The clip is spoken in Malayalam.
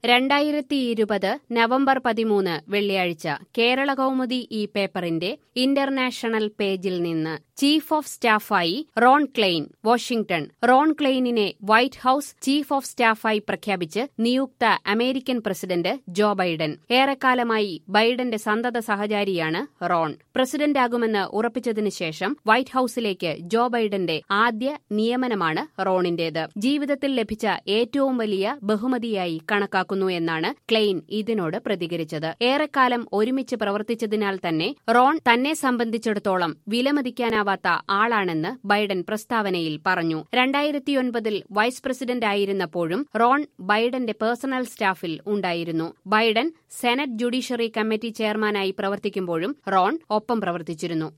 രണ്ടായിരത്തി ഇരുപത് നവംബർ പതിമൂന്ന് വെള്ളിയാഴ്ച കേരള കൗമുദി ഈ പേപ്പറിന്റെ ഇന്റർനാഷണൽ പേജിൽ നിന്ന് ചീഫ് ഓഫ് സ്റ്റാഫായി റോൺ ക്ലെയിൻ വാഷിംഗ്ടൺ റോൺ ക്ലെയിനിനെ വൈറ്റ് ഹൌസ് ചീഫ് ഓഫ് സ്റ്റാഫായി പ്രഖ്യാപിച്ച് നിയുക്ത അമേരിക്കൻ പ്രസിഡന്റ് ജോ ബൈഡൻ ഏറെക്കാലമായി ബൈഡന്റെ സന്തത സഹചാരിയാണ് റോൺ പ്രസിഡന്റാകുമെന്ന് ഉറപ്പിച്ചതിനു ശേഷം വൈറ്റ് ഹൌസിലേക്ക് ജോ ബൈഡന്റെ ആദ്യ നിയമനമാണ് റോണിന്റേത് ജീവിതത്തിൽ ലഭിച്ച ഏറ്റവും വലിയ ബഹുമതിയായി കണക്കാക്കുന്നു എന്നാണ് ക്ലെയിൻ ഇതിനോട് പ്രതികരിച്ചത് ഏറെക്കാലം ഒരുമിച്ച് പ്രവർത്തിച്ചതിനാൽ തന്നെ റോൺ തന്നെ സംബന്ധിച്ചിടത്തോളം വിലമതിക്കാനാവാത്ത ആളാണെന്ന് ബൈഡൻ പ്രസ്താവനയിൽ പറഞ്ഞു രണ്ടായിരത്തിയൊൻപതിൽ വൈസ് പ്രസിഡന്റ് ആയിരുന്നപ്പോഴും റോൺ ബൈഡന്റെ പേഴ്സണൽ സ്റ്റാഫിൽ ഉണ്ടായിരുന്നു ബൈഡൻ സെനറ്റ് ജുഡീഷ്യറി കമ്മിറ്റി ചെയർമാനായി പ്രവർത്തിക്കുമ്പോഴും റോൺ ഒപ്പം പ്രവർത്തിച്ചിരുന്നു